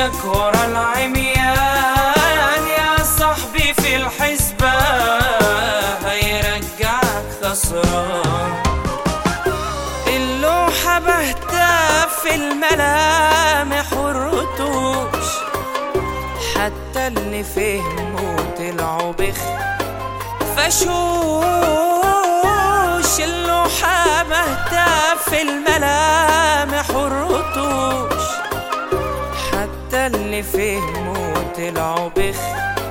مشيك ورا العميان يا صاحبي في الحسبة هيرجعك خسران اللوحة بهتة في الملامح والرتوش حتى اللي فهموا طلعوا بخ فشوش اللوحة بهتة في الملامح والرتوش حتى اللي فهموا طلعوا بخ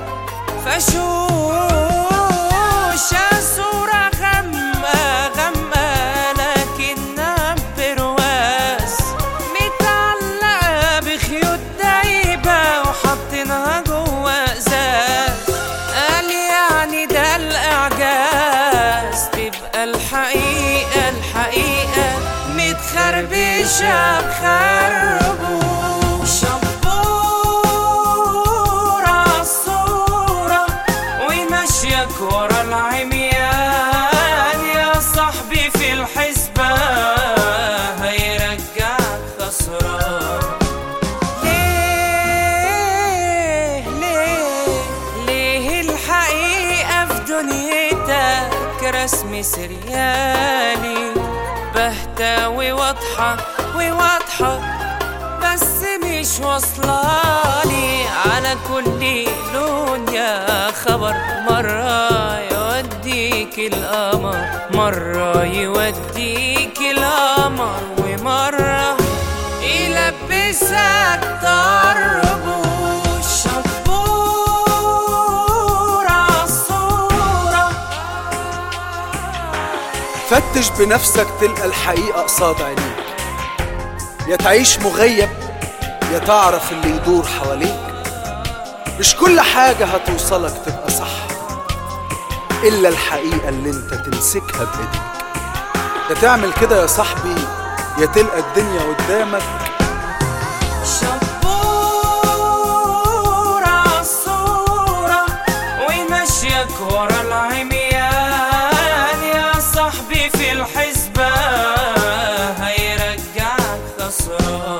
فشوش صورة غامقة غامقة لكنها برواز متعلقة بخيوط دايبة وحاطينها جوا ازاز قال يعني ده الاعجاز تبقى الحقيقة الحقيقة متخربشة بخربوش شبورة عالصورة وماشيك ورا العميان يا صاحبي في الحسبة هيرجعك خسران ليه ليه ليه الحقيقة في دنيتك رسم سريالي بهتة وواضحة وواضحة بس مش واصلالي على كل لون يا خبر مرة يوديك القمر مرة يوديك القمر ومرة يلبسك طربوش شبورة عالصورة فتش بنفسك تلقى الحقيقة قصاد عينيك يا تعيش مغيب يا تعرف اللي يدور حواليك مش كل حاجة هتوصلك تبقى صح إلا الحقيقة اللي انت تمسكها بإيديك يا تعمل كده يا صاحبي يا تلقى الدنيا قدامك شبورة عالصورة وماشيك ورا العميان يا صاحبي في الحسبة هيرجعك خسران